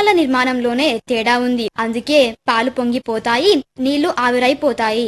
కుటుంబాల నిర్మాణంలోనే తేడా ఉంది అందుకే పాలు పొంగిపోతాయి నీళ్లు ఆవిరైపోతాయి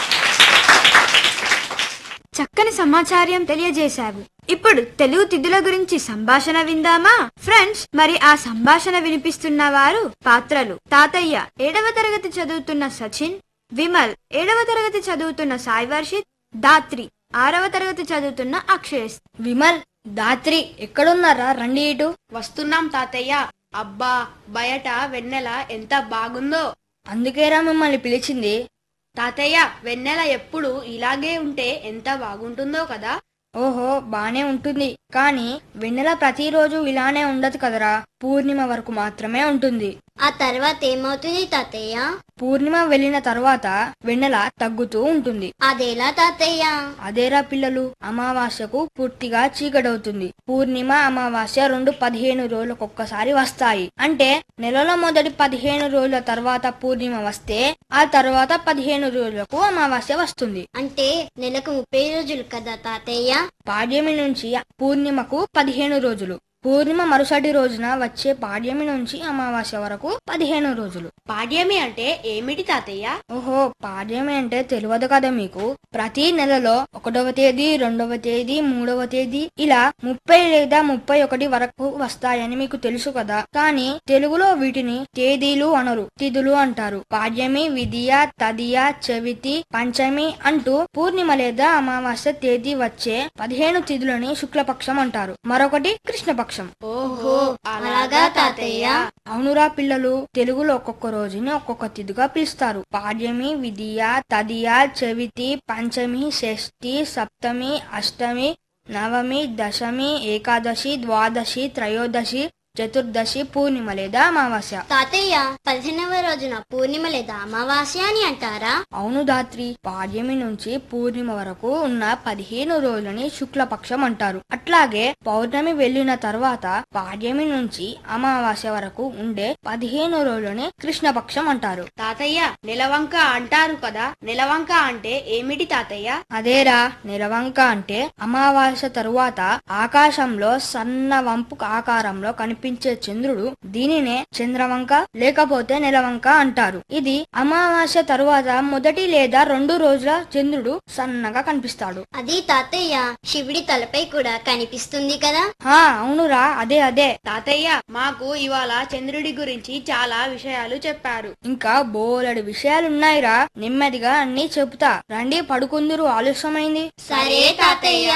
చక్కని సమాచారం తెలియజేశావు ఇప్పుడు తెలుగు తిథుల గురించి సంభాషణ విందామా ఫ్రెండ్స్ మరి ఆ సంభాషణ వినిపిస్తున్న వారు పాత్రలు తాతయ్య ఏడవ తరగతి చదువుతున్న సచిన్ విమల్ ఏడవ తరగతి చదువుతున్న సాయి వర్షిత్ దాత్రి ఆరవ తరగతి చదువుతున్న అక్షయస్ విమల్ దాత్రి ఎక్కడున్నారా రండి ఇటు వస్తున్నాం తాతయ్య అబ్బా బయట వెన్నెల ఎంత బాగుందో అందుకేరా మిమ్మల్ని పిలిచింది తాతయ్య వెన్నెల ఎప్పుడు ఇలాగే ఉంటే ఎంత బాగుంటుందో కదా ఓహో బానే ఉంటుంది కానీ వెన్నెల ప్రతిరోజు ఇలానే ఉండదు కదరా పూర్ణిమ వరకు మాత్రమే ఉంటుంది ఆ తర్వాత ఏమవుతుంది తాతయ్య పూర్ణిమ వెళ్ళిన తర్వాత వెన్నెల తగ్గుతూ ఉంటుంది అదేలా తాతయ్య అదేరా పిల్లలు అమావాస్యకు పూర్తిగా చీకటవుతుంది పూర్ణిమ అమావాస్య రెండు పదిహేను రోజులకొక్కసారి వస్తాయి అంటే నెలలో మొదటి పదిహేను రోజుల తర్వాత పూర్ణిమ వస్తే ఆ తర్వాత పదిహేను రోజులకు అమావాస్య వస్తుంది అంటే నెలకు ముప్పై రోజులు కదా తాతయ్య పాడ్యమి నుంచి పూర్ణిమకు పదిహేను రోజులు పూర్ణిమ మరుసటి రోజున వచ్చే పాడ్యమి నుంచి అమావాస్య వరకు పదిహేను రోజులు పాడ్యమి అంటే ఏమిటి తాతయ్య ఓహో పాడ్యమి అంటే తెలియదు కదా మీకు ప్రతి నెలలో ఒకటవ తేదీ రెండవ తేదీ మూడవ తేదీ ఇలా ముప్పై లేదా ముప్పై ఒకటి వరకు వస్తాయని మీకు తెలుసు కదా కానీ తెలుగులో వీటిని తేదీలు అనరు తిథులు అంటారు పాడ్యమి విధియ తదియ చవితి పంచమి అంటూ పూర్ణిమ లేదా అమావాస్య తేదీ వచ్చే పదిహేను తిథులని శుక్లపక్షం అంటారు మరొకటి కృష్ణపక్షం ఓహో అలాగా తాతయ్య అవునురా పిల్లలు తెలుగులో ఒక్కొక్క రోజుని ఒక్కొక్క తిథిగా పిలుస్తారు పాడ్యమి విధియ తదియ చవితి పంచమి షష్ఠి సప్తమి అష్టమి నవమి దశమి ఏకాదశి ద్వాదశి త్రయోదశి చతుర్దశి పూర్ణిమ లేదా అమావాస్య తాతయ్య పదిహేనవ రోజున పూర్ణిమ లేదా అమావాస్య అని అంటారా అవును దాత్రి పాడ్యమి నుంచి పూర్ణిమ వరకు ఉన్న పదిహేను రోజులని శుక్లపక్షం అంటారు అట్లాగే పౌర్ణమి వెళ్ళిన తర్వాత పాడ్యమి నుంచి అమావాస్య వరకు ఉండే పదిహేను రోజులని కృష్ణపక్షం అంటారు తాతయ్య నెలవంక అంటారు కదా నెలవంక అంటే ఏమిటి తాతయ్య అదేరా నిరవంక అంటే అమావాస్య తరువాత ఆకాశంలో సన్న వంపు ఆకారంలో కనిపించే చంద్రుడు దీనినే చంద్రవంక లేకపోతే నెలవంక అంటారు ఇది అమావాస్య తరువాత మొదటి లేదా రెండు రోజుల చంద్రుడు సన్నగా కనిపిస్తాడు అది తాతయ్య శివుడి తలపై కూడా కనిపిస్తుంది కదా హా అవునురా అదే అదే తాతయ్య మాకు ఇవాళ చంద్రుడి గురించి చాలా విషయాలు చెప్పారు ఇంకా బోలెడు విషయాలున్నాయిరా నెమ్మదిగా అన్ని చెబుతా రండి పడుకుందురు ఆలస్యమైంది సరే తాతయ్య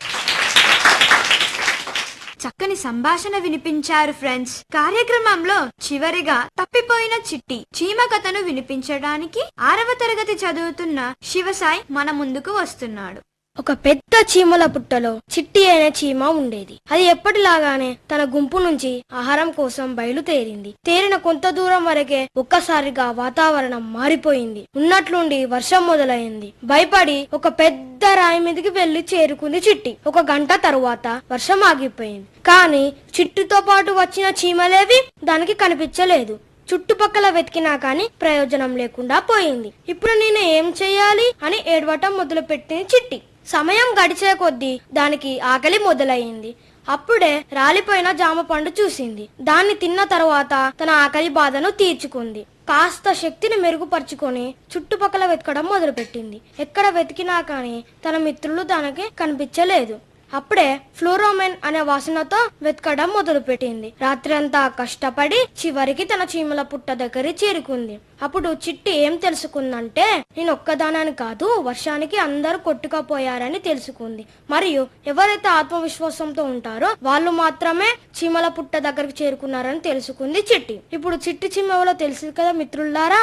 చక్కని సంభాషణ వినిపించారు ఫ్రెండ్స్ కార్యక్రమంలో చివరిగా తప్పిపోయిన చిట్టి చీమ కథను వినిపించడానికి ఆరవ తరగతి చదువుతున్న శివసాయి మన ముందుకు వస్తున్నాడు ఒక పెద్ద చీమల పుట్టలో చిట్టి అనే చీమ ఉండేది అది ఎప్పటిలాగానే తన గుంపు నుంచి ఆహారం కోసం బయలుదేరింది తేరిన కొంత దూరం వరకే ఒక్కసారిగా వాతావరణం మారిపోయింది ఉన్నట్లుండి వర్షం మొదలైంది భయపడి ఒక పెద్ద రాయి మీదకి వెళ్లి చేరుకుంది చిట్టి ఒక గంట తరువాత వర్షం ఆగిపోయింది కానీ చిట్టుతో పాటు వచ్చిన చీమలేవి దానికి కనిపించలేదు చుట్టుపక్కల వెతికినా కానీ ప్రయోజనం లేకుండా పోయింది ఇప్పుడు నేను ఏం చెయ్యాలి అని ఏడవటం మొదలుపెట్టింది చిట్టి సమయం గడిచే కొద్దీ దానికి ఆకలి మొదలయ్యింది అప్పుడే రాలిపోయిన జామ పండు చూసింది దాన్ని తిన్న తర్వాత తన ఆకలి బాధను తీర్చుకుంది కాస్త శక్తిని మెరుగుపరుచుకొని చుట్టుపక్కల వెతకడం మొదలుపెట్టింది ఎక్కడ వెతికినా కానీ తన మిత్రులు తనకి కనిపించలేదు అప్పుడే ఫ్లోరోమెన్ అనే వాసనతో వెతకడం మొదలుపెట్టింది రాత్రంతా కష్టపడి చివరికి తన చీమల పుట్ట దగ్గర చేరుకుంది అప్పుడు చిట్టి ఏం తెలుసుకుందంటే నేను ఒక్కదానని కాదు వర్షానికి అందరూ కొట్టుకపోయారని తెలుసుకుంది మరియు ఎవరైతే ఆత్మవిశ్వాసంతో ఉంటారో వాళ్ళు మాత్రమే చీమల పుట్ట దగ్గరికి చేరుకున్నారని తెలుసుకుంది చిట్టి ఇప్పుడు చిట్టి చీమ ఎవరో తెలుసు కదా మిత్రులారా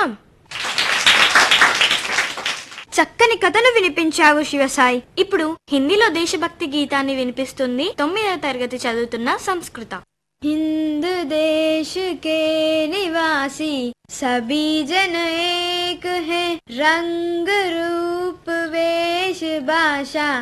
చక్కని కథను వినిపించావు శివసాయి ఇప్పుడు హిందీలో దేశభక్తి గీతాన్ని వినిపిస్తుంది తొమ్మిదవ తరగతి చదువుతున్న సంస్కృత हिंद देश के निवासी सभी जन एक है रंग रूप वेश भाषा